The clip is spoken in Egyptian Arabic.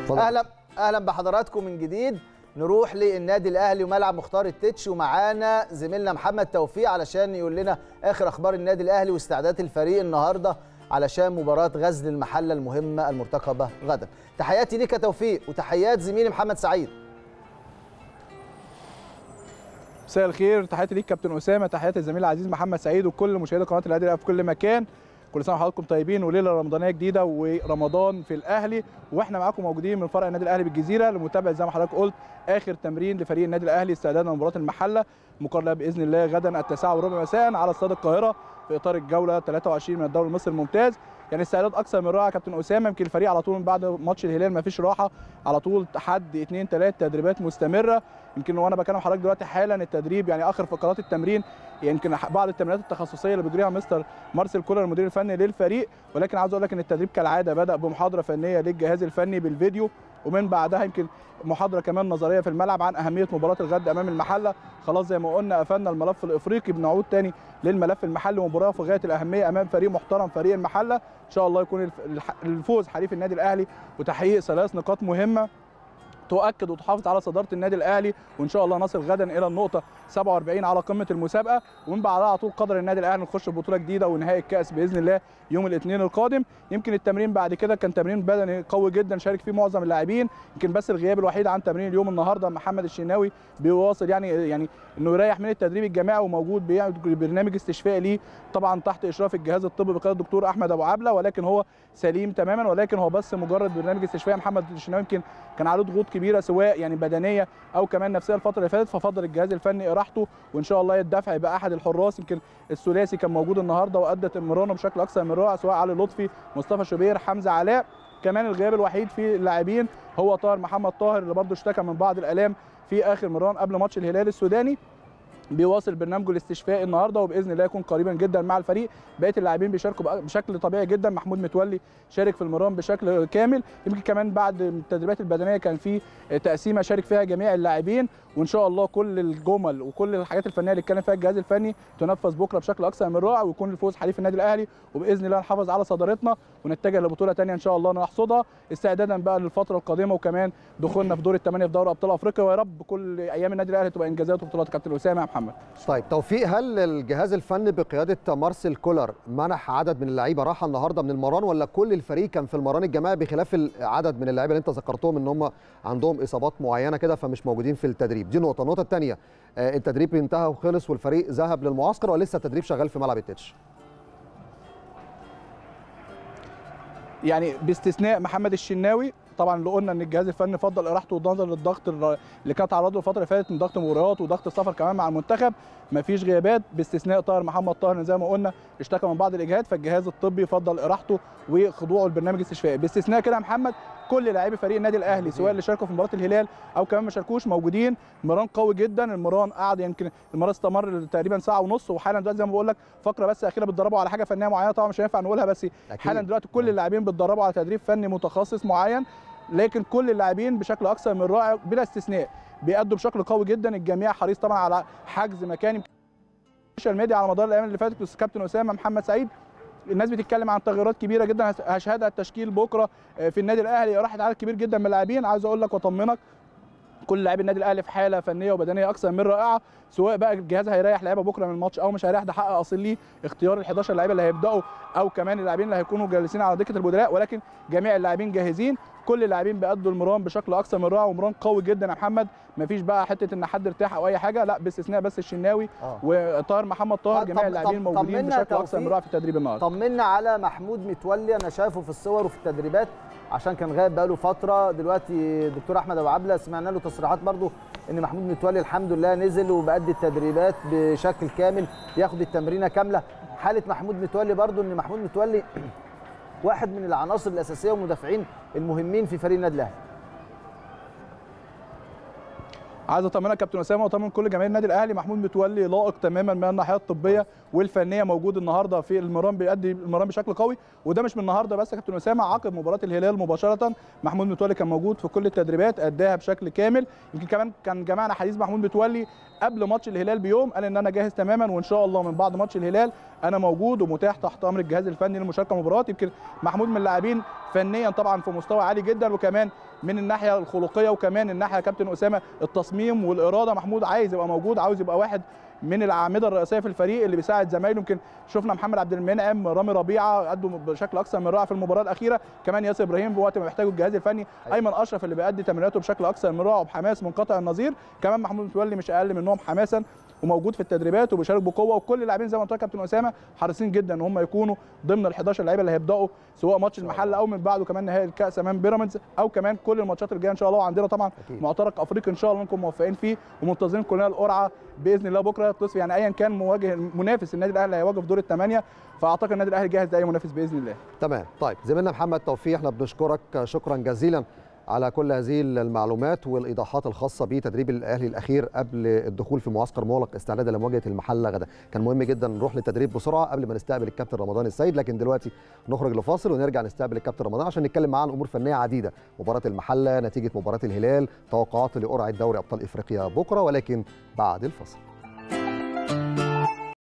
اتفضل. اهلا اهلا بحضراتكم من جديد نروح للنادي الاهلي وملعب مختار التتش ومعانا زميلنا محمد توفيق علشان يقول لنا اخر اخبار النادي الاهلي واستعدادات الفريق النهارده علشان مباراه غزل المحله المهمه المرتقبه غدا تحياتي ليك يا توفيق وتحيات زميلي محمد سعيد مساء الخير تحياتي ليك كابتن اسامه تحياتي الزميل العزيز محمد سعيد وكل مشاهدي قناه الاهلي الأهلي في كل مكان كل سنه وحضراتكم طيبين وليله رمضانيه جديده ورمضان في الاهلي واحنا معاكم موجودين من فرع النادي الاهلي بالجزيره لمتابعه زي ما حضرتك قلت اخر تمرين لفريق النادي الاهلي استعدادا لمباراه المحله مقرره باذن الله غدا التاسعه وربع مساء على استاد القاهره في اطار الجوله 23 من الدوري المصري الممتاز يعني استعداد اكثر من رائع كابتن اسامه يمكن الفريق على طول من بعد ماتش الهلال ما فيش راحه على طول تحدي 2 3 تدريبات مستمره يمكن وانا بكلم حضرتك دلوقتي حالا التدريب يعني اخر فقرات التمرين يمكن بعض التمرينات التخصصيه اللي بيجريها مستر مارسيل كولر المدير الفني للفريق ولكن عاوز اقول لك ان التدريب كالعاده بدا بمحاضره فنيه للجهاز الفني بالفيديو ومن بعدها يمكن محاضره كمان نظريه في الملعب عن اهميه مباراه الغد امام المحله خلاص زي ما قلنا قفلنا الملف الافريقي بنعود تاني للملف المحلي ومباراه في غايه الاهميه امام فريق محترم فريق المحله ان شاء الله يكون الف- الفوز حليف النادي الاهلي وتحقيق ثلاث نقاط مهمه تؤكد وتحافظ على صداره النادي الاهلي وان شاء الله نصل غدا الى النقطه 47 على قمه المسابقه ومن بعدها على طول قدر النادي الاهلي نخش ببطوله جديده ونهائي الكاس باذن الله يوم الاثنين القادم يمكن التمرين بعد كده كان تمرين بدني قوي جدا شارك فيه معظم اللاعبين يمكن بس الغياب الوحيد عن تمرين اليوم النهارده محمد الشناوي بيواصل يعني يعني انه يريح من التدريب الجماعي وموجود بيعمل برنامج استشفائي ليه طبعا تحت اشراف الجهاز الطبي بقياده الدكتور احمد ابو عبله ولكن هو سليم تماما ولكن هو بس مجرد برنامج استشفائي محمد الشناوي يمكن كان عليه ضغوط كبيره سواء يعني بدنيه او كمان نفسيه الفتره اللي فاتت ففضل الجهاز الفني راحته وان شاء الله يدفع يبقى احد الحراس يمكن الثلاثي كان موجود النهارده وادت مرانه بشكل اكثر من رائع سواء علي لطفي مصطفى شوبير حمزه علاء كمان الغياب الوحيد في اللاعبين هو طاهر محمد طاهر اللي برضه اشتكى من بعض الالام في اخر مران قبل ماتش الهلال السوداني بيواصل برنامجه الاستشفائي النهارده وباذن الله يكون قريبا جدا مع الفريق بقيه اللاعبين بيشاركوا بق- بشكل طبيعي جدا محمود متولي شارك في المران بشكل كامل يمكن كمان بعد التدريبات البدنيه كان في تقسيمه شارك فيها جميع اللاعبين وان شاء الله كل الجمل وكل الحاجات الفنيه اللي اتكلم فيها الجهاز الفني تنفذ بكره بشكل اكثر من رائع ويكون الفوز حليف النادي الاهلي وباذن الله نحافظ على صدارتنا ونتجه لبطوله ثانيه ان شاء الله نحصدها استعدادا بقى للفتره القادمه وكمان دخولنا في دور الثمانيه في دوري ابطال افريقيا ويا رب كل ايام النادي الاهلي تبقى انجازات وبطولات كابتن اسامه يا محمد طيب توفيق هل الجهاز الفني بقياده مارسيل كولر منح عدد من اللعيبه راحه النهارده من المران ولا كل الفريق كان في المران الجماعي بخلاف العدد من اللعيبه اللي انت ذكرتهم ان هم عندهم اصابات معينه كده فمش موجودين في التدريب دي نقطه النقطه الثانيه التدريب انتهى وخلص والفريق ذهب للمعسكر ولا لسه التدريب شغال في ملعب التتش يعني باستثناء محمد الشناوي طبعا اللي قلنا ان الجهاز الفني فضل اراحته ونظرا للضغط الر- اللي كانت تعرض له الفتره اللي فاتت من ضغط مباريات وضغط السفر كمان مع المنتخب مفيش غيابات باستثناء طاهر محمد طاهر زي ما قلنا اشتكى من بعض الاجهاد فالجهاز الطبي فضل اراحته وخضوعه للبرنامج الاستشفائي باستثناء كده يا محمد كل لاعبي فريق النادي الاهلي سواء اللي شاركوا في مباراه الهلال او كمان ما شاركوش موجودين مران قوي جدا المران قعد يمكن المران استمر تقريبا ساعه ونص وحالا دلوقتي زي ما بقول لك فقره بس اخيره بتدربوا على حاجه فنيه معينه طبعا مش هينفع نقولها بس حالا دلوقتي كل اللاعبين بيتدربوا على تدريب فني متخصص معين لكن كل اللاعبين بشكل اكثر من رائع بلا استثناء بيأدوا بشكل قوي جدا الجميع حريص طبعا على حجز مكان يمكن السوشيال ميديا على مدار الايام اللي فاتت بس كابتن اسامه محمد سعيد الناس بتتكلم عن تغييرات كبيره جدا هش- هشهدها التشكيل بكره آه، في النادي الاهلي راحت عدد كبير جدا من اللاعبين عايز اقول لك واطمنك كل لاعبي النادي الاهلي في حاله فنيه وبدنيه اكثر من رائعه سواء بقى الجهاز هيريح لعيبه بكره من الماتش او مش هيريح ده حق اصيل ليه اختيار ال 11 لعيبه اللي هيبداوا او كمان اللاعبين اللي هيكونوا جالسين على دكه البدلاء ولكن جميع اللاعبين جاهزين كل اللاعبين بيأدوا المران بشكل اكثر من رائع ومران قوي جدا يا محمد مفيش بقى حته ان حد ارتاح او اي حاجه لا باستثناء بس الشناوي آه. وطاهر محمد طاهر طب- جميع طب- اللاعبين طب- موجودين طمنا بشكل اكثر من توفيق. رائع في التدريب النهارده طمنا على محمود متولي انا شايفه في الصور وفي التدريبات عشان كان غايب بقاله فتره دلوقتي دكتور احمد ابو عبله سمعنا له تصريحات برضو ان محمود متولي الحمد لله نزل وبأدي التدريبات بشكل كامل ياخد التمرينه كامله حاله محمود متولي برضو ان محمود متولي واحد من العناصر الاساسيه والمدافعين المهمين في فريق النادي الاهلي عايز اطمنك يا كابتن اسامه واطمن كل جماهير النادي الاهلي محمود متولي لائق تماما من الناحيه الطبيه والفنيه موجود النهارده في المران بيأدي المران بشكل قوي وده مش من النهارده بس يا كابتن اسامه عقب مباراه الهلال مباشره محمود متولي كان موجود في كل التدريبات اداها بشكل كامل يمكن كمان كان جمعنا حديث محمود متولي قبل ماتش الهلال بيوم قال ان انا جاهز تماما وان شاء الله من بعد ماتش الهلال انا موجود ومتاح تحت امر الجهاز الفني للمشاركه في المباراه يمكن محمود من اللاعبين فنيا طبعا في مستوى عالي جدا وكمان من الناحيه الخلقيه وكمان الناحيه يا كابتن اسامه التصميم والاراده محمود عايز يبقى موجود عاوز يبقى واحد من الاعمده الرئيسيه في الفريق اللي بيساعد زمايله يمكن شفنا محمد عبد المنعم رامي ربيعه ادوا بشكل اكثر من رائع في المباراه الاخيره كمان ياسر ابراهيم بوقت ما محتاجه الجهاز الفني ايمن اشرف اللي بيأدي تمريراته بشكل اكثر من رائع وبحماس منقطع النظير كمان محمود متولي مش اقل منهم حماسا وموجود في التدريبات وبيشارك بقوه وكل اللاعبين زي ما قلت لك كابتن اسامه حريصين جدا ان هم يكونوا ضمن ال 11 لعيبه اللي هيبداوا سواء ماتش المحله او من بعده كمان نهائي الكاس امام بيراميدز او كمان كل الماتشات اللي جايه ان شاء الله وعندنا طبعا أكيد. معترك افريقي ان شاء الله نكون موفقين فيه ومنتظرين كلنا القرعه باذن الله بكره تصفي يعني ايا كان مواجه منافس النادي الاهلي هيواجه في دور الثمانيه فاعتقد النادي الاهلي جاهز لاي منافس باذن الله تمام طيب زميلنا محمد توفيق احنا بنشكرك شكرا جزيلا على كل هذه المعلومات والايضاحات الخاصه بتدريب الاهلي الاخير قبل الدخول في معسكر مغلق استعدادا لمواجهه المحله غدا كان مهم جدا نروح للتدريب بسرعه قبل ما نستقبل الكابتن رمضان السيد لكن دلوقتي نخرج لفاصل ونرجع نستقبل الكابتن رمضان عشان نتكلم معاه عن امور فنيه عديده مباراه المحله نتيجه مباراه الهلال توقعات لقرعه دوري ابطال افريقيا بكره ولكن بعد الفاصل